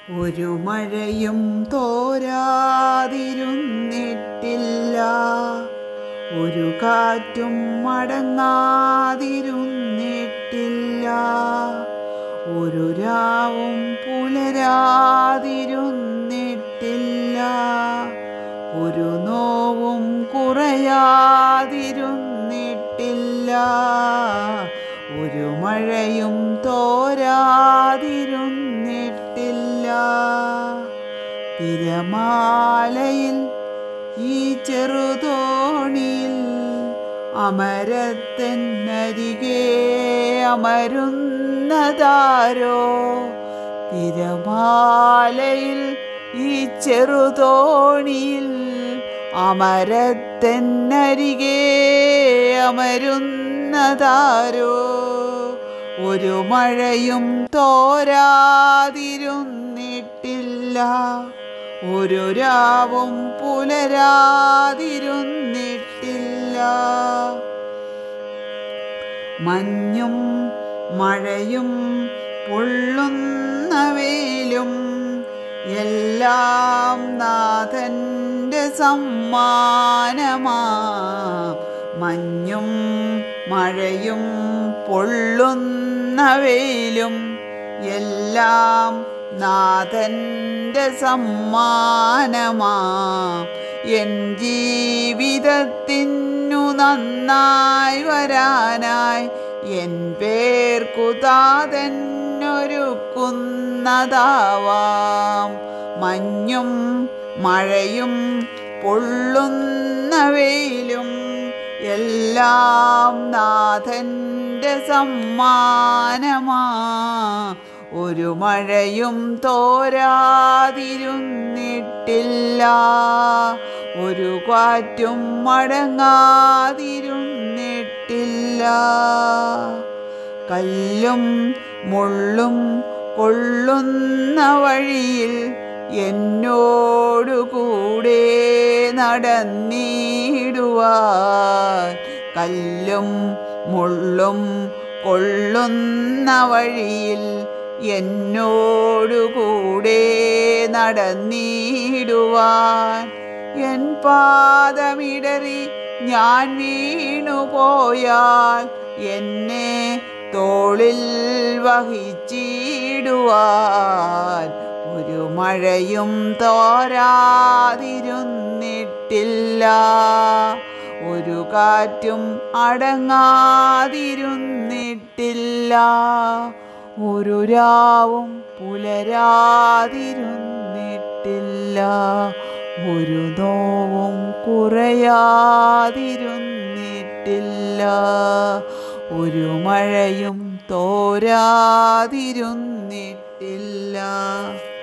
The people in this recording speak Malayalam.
ഒരു മഴയും തോരാതിരുന്നിട്ടില്ല ഒരു കാറ്റും മടങ്ങാതിരുന്നിട്ടില്ല ഒരു രാവും പുലരാതിരുന്നിട്ടില്ല ഒരു നോവും കുറയാതിരുന്നിട്ടില്ല ഒരു മഴയും തോരാതിരുന്നിട്ടില്ല തിരമാലയിൽ ഈ ചെറുതോണിയിൽ അമരത്തെന്നരികെ അമരുന്നതാരോ തിരമാലയിൽ ഈ ചെറുതോണിയിൽ അമരത്തെന്നരികെ അമരുന്നതാരോ ഒരു മഴയും തോരാതിരുന്നിട്ടില്ല ഒരു രാവും പുലരാതിരുന്നിട്ടില്ല മഞ്ഞും മഴയും പൊള്ളുന്ന വെയിലും എല്ലാം നാഥൻ്റെ സമ്മാനമാ മഞ്ഞും മഴയും പൊള്ളുന്ന വെയിലും എല്ലാം നാഥൻ്റെ സമ്മാനമാ എൻ ജീവിതത്തിനു നന്നായി വരാനായി എൻ പേർക്കുതാതന്നൊരുക്കുന്നതാവാം മഞ്ഞും മഴയും പൊള്ളുന്ന വെയിലും എല്ലാം നാഥൻ്റെ സമ്മാനമാ ഒരു മഴയും തോരാതിരുന്നിട്ടില്ല ഒരു കാറ്റും മടങ്ങാതിരുന്നിട്ടില്ല കല്ലും മുള്ളും കൊള്ളുന്ന വഴിയിൽ എന്നോടു കൂടെ നടന്നിടുവാൻ കല്ലും മുള്ളും കൊള്ളുന്ന വഴിയിൽ എന്നോടു കൂടെ നടന്നിടുവാൻ എൻ പാദമിടറി ഞാൻ വീണുപോയാൽ എന്നെ തോളിൽ വഹിച്ചിടുവാൻ ഒരു മഴയും തോരാതിരുന്നിട്ടില്ല ഒരു കാറ്റും അടങ്ങാതിരുന്നിട്ടില്ല ഒരു രാവും പുലരാതിരുന്നിട്ടില്ല ഒരു നോവും കുറയാതിരുന്നിട്ടില്ല ഒരു മഴയും തോരാതിരുന്നിട്ടില്ല